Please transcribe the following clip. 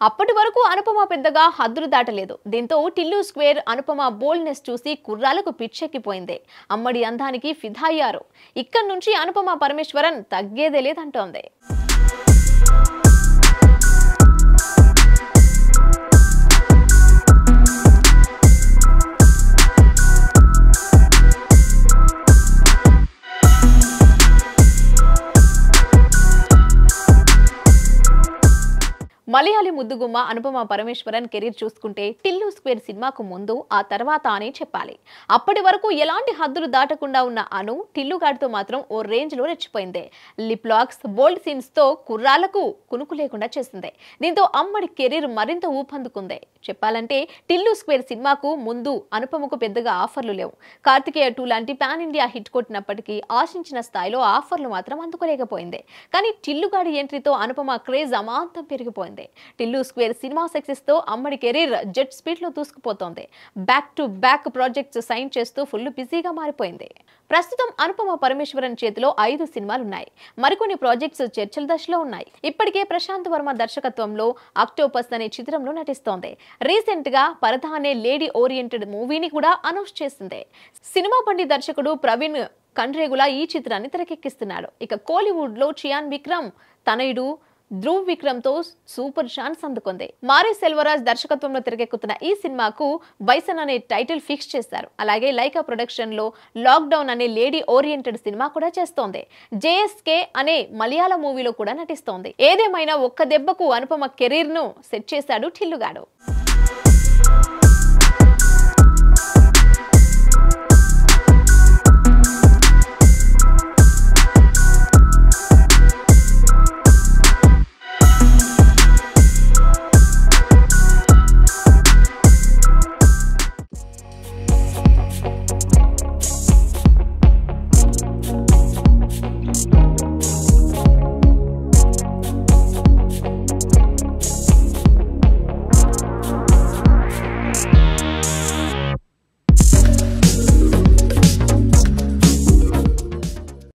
అప్పటి వరకు అనుపమ పెద్దగా హద్దులు దాటలేదు దీంతో టిల్లు స్క్వేర్ అనుపమ బోల్డ్నెస్ చూసి కుర్రాలకు పిచ్చెక్కిపోయింది అమ్మడి అందానికి ఫిదా అయ్యారు ఇక్కడి నుంచి అనుపమ పరమేశ్వరన్ తగ్గేదే లేదంటోంది మలయాళీ ముద్దుగుమ్మ అనుపమ పరమేశ్వరన్ కెరీర్ చూసుకుంటే టిల్లు స్క్వేర్ సినిమాకు ముందు ఆ తర్వాత అనే చెప్పాలి అప్పటి వరకు ఎలాంటి హద్దులు దాటకుండా ఉన్న అను టిల్లు గాడితో మాత్రం ఓ రేంజ్ లో రెచ్చిపోయింది లిప్ లాక్స్ బోల్డ్ సీన్స్ తో కుర్రాలకు కునుకు లేకుండా చేసింది దీంతో అమ్మడి కెరీర్ మరింత ఊపందుకుంది చెప్పాలంటే టిల్లు స్క్వేర్ సినిమాకు ముందు అనుపమకు పెద్దగా ఆఫర్లు లేవు కార్తికేయ టూ లాంటి పాన్ ఇండియా హిట్ కొట్టినప్పటికీ ఆశించిన స్థాయిలో ఆఫర్లు మాత్రం అందుకోలేకపోయింది కానీ టిల్లుగాడి ఎంట్రీతో అనుపమ క్రేజ్ అమాంతం పెరిగిపోయింది టిల్లు స్క్వేర్ సినిమా సక్సెస్ తో అమ్మడి కెరీర్ జెట్ స్పీడ్ లో దూసుకుపోతోంది back to back projects sign చేస్తూ ఫుల్ బిజీగా మారిపోయింది ప్రస్తుతం అనుపమ పరమేశ్వరన్ చేతిలో ఐదు సినిమాలు ఉన్నాయి మరికొన్ని ప్రాజెక్ట్స్ చర్చల దశలో ఉన్నాయి ఇప్పటికే ప్రశాంత్ వర్మ దర్శకత్వంలో అక్టోపస్ అనే చిత్రంలో నటిస్తోంది రీసెంట్ గా పరద అనే లేడీ ఓరియంటెడ్ మూవీని కూడా అనౌన్స్ చేసింది సినిమా బండి దర్శకుడు ప్రవీణ్ కండ్రేగుల ఈ చిత్రాన్ని తెరకెక్కిస్తున్నాడు ఇక కోలీవుడ్ లో చియాన్ విక్రమ్ తనయుడు ధ్రువ్ విక్రమ్ తో సూపర్ ఛాన్స్ అందుకుంది మారే సెల్వరాజ్ దర్శకత్వంలో తెరకెక్కుతున్న ఈ సినిమాకు బైసన్ అనే టైటిల్ ఫిక్స్ చేశారు అలాగే లైకా ప్రొడక్షన్ లో లాక్డౌన్ అనే లేడీ ఓరియంటెడ్ సినిమా కూడా చేస్తోంది జేఎస్కే అనే మలయాళ మూవీలో కూడా నటిస్తోంది ఏదేమైనా ఒక్క దెబ్బకు అనుపమ కెరీర్ ను సెట్ చేశాడు ఠిల్లుగాడు